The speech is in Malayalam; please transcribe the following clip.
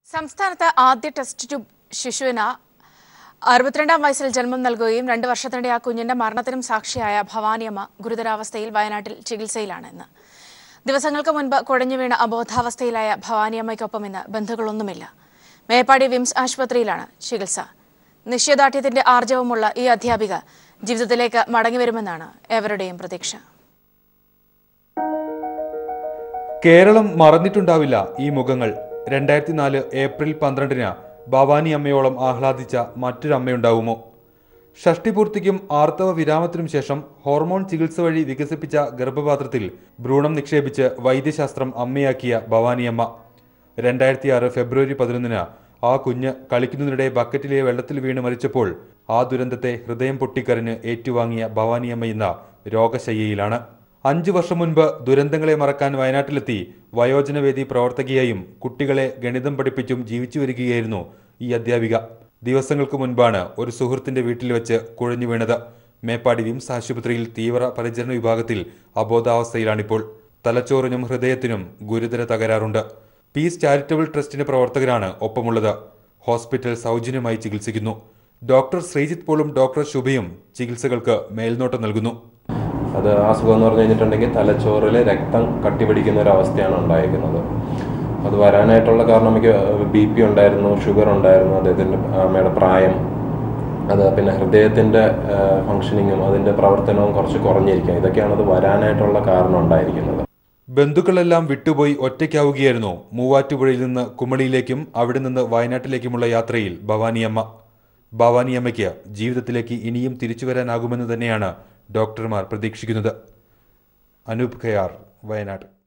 സംസ്ഥാനത്ത് ആദ്യ ടെസ്റ്റ് ട്യൂബ് ശിശുവിന് അറുപത്തിരണ്ടാം വയസ്സിൽ ജന്മം നൽകുകയും രണ്ട് വർഷത്തിനിടെ ആ കുഞ്ഞിന്റെ മരണത്തിനും സാക്ഷിയായ ഭവാനിയമ്മ ഗുരുതരാവസ്ഥയിൽ വയനാട്ടിൽ ചികിത്സയിലാണ് ഇന്ന് ദിവസങ്ങൾക്ക് മുൻപ് കുഴഞ്ഞു വീണ അബോധാവസ്ഥയിലായ ഭവാനിയമ്മയ്ക്കൊപ്പം ഇന്ന് ബന്ധുക്കളൊന്നുമില്ല മേപ്പാടി വിംസ് ആശുപത്രിയിലാണ് ചികിത്സ നിശ്ചയദാർഢ്യത്തിന്റെ ആർജവമുള്ള ഈ അധ്യാപിക ജീവിതത്തിലേക്ക് മടങ്ങിവരുമെന്നാണ് ഏവരുടെയും പ്രതീക്ഷ കേരളം മറന്നിട്ടുണ്ടാവില്ല ഈ മുഖങ്ങൾ രണ്ടായിരത്തി നാല് ഏപ്രിൽ പന്ത്രണ്ടിന് ഭവാനി അമ്മയോളം ആഹ്ലാദിച്ച മറ്റൊരമ്മയുണ്ടാവുമോ ഷഷ്ടിപൂർത്തിക്കും ആർത്തവ വിരാമത്തിനും ശേഷം ഹോർമോൺ ചികിത്സ വഴി വികസിപ്പിച്ച ഗർഭപാത്രത്തിൽ ഭ്രൂണം നിക്ഷേപിച്ച് വൈദ്യശാസ്ത്രം അമ്മയാക്കിയ ഭവാനിയമ്മ രണ്ടായിരത്തി ആറ് ഫെബ്രുവരി പതിനൊന്നിന് ആ കുഞ്ഞ് കളിക്കുന്നതിനിടെ ബക്കറ്റിലെ വെള്ളത്തിൽ വീണ് മരിച്ചപ്പോൾ ആ ദുരന്തത്തെ ഹൃദയം പൊട്ടിക്കരഞ്ഞ് ഏറ്റുവാങ്ങിയ ഭവാനിയമ്മ ഇന്ന് രോഗശയ്യയിലാണ് അഞ്ചു വർഷം മുൻപ് ദുരന്തങ്ങളെ മറക്കാൻ വയനാട്ടിലെത്തി വയോജനവേദി പ്രവർത്തകയായും കുട്ടികളെ ഗണിതം പഠിപ്പിച്ചും ജീവിച്ചു വരികയായിരുന്നു ഈ അധ്യാപിക ദിവസങ്ങൾക്ക് മുൻപാണ് ഒരു സുഹൃത്തിന്റെ വീട്ടിൽ വെച്ച് കുഴഞ്ഞു വീണത് മേപ്പാടി വിംസ് ആശുപത്രിയിൽ തീവ്ര പരിചരണ വിഭാഗത്തിൽ അബോധാവസ്ഥയിലാണിപ്പോൾ തലച്ചോറിനും ഹൃദയത്തിനും ഗുരുതര തകരാറുണ്ട് പീസ് ചാരിറ്റബിൾ ട്രസ്റ്റിന്റെ പ്രവർത്തകരാണ് ഒപ്പമുള്ളത് ഹോസ്പിറ്റൽ സൗജന്യമായി ചികിത്സിക്കുന്നു ഡോക്ടർ ശ്രീജിത്ത് പോളും ഡോക്ടർ ശുഭയും ചികിത്സകൾക്ക് മേൽനോട്ടം നൽകുന്നു അത് അസുഖം എന്ന് പറഞ്ഞു കഴിഞ്ഞിട്ടുണ്ടെങ്കിൽ തലച്ചോറിൽ രക്തം കട്ടിപിടിക്കുന്ന ഒരു അവസ്ഥയാണ് ഉണ്ടായിരിക്കുന്നത് അത് വരാനായിട്ടുള്ള കാരണം എനിക്ക് ബി പി ഉണ്ടായിരുന്നു ഷുഗർ ഉണ്ടായിരുന്നു അദ്ദേഹത്തിൻ്റെ അമ്മയുടെ പ്രായം അത് പിന്നെ ഹൃദയത്തിൻ്റെ ഫങ്ഷനിങ്ങും അതിൻ്റെ പ്രവർത്തനവും കുറച്ച് കുറഞ്ഞിരിക്കുക ഇതൊക്കെയാണ് അത് വരാനായിട്ടുള്ള കാരണം ഉണ്ടായിരിക്കുന്നത് ബന്ധുക്കളെല്ലാം വിട്ടുപോയി ഒറ്റയ്ക്കാവുകയായിരുന്നു മൂവാറ്റുപുഴയിൽ നിന്ന് കുമളിയിലേക്കും അവിടെ നിന്ന് വയനാട്ടിലേക്കുമുള്ള യാത്രയിൽ ഭവാനിയമ്മ ഭവാനിയമ്മയ്ക്ക് ജീവിതത്തിലേക്ക് ഇനിയും തിരിച്ചു വരാനാകുമെന്ന് തന്നെയാണ് ഡോക്ടർമാർ പ്രതീക്ഷിക്കുന്നത് അനൂപ് ഖയാർ വയനാട്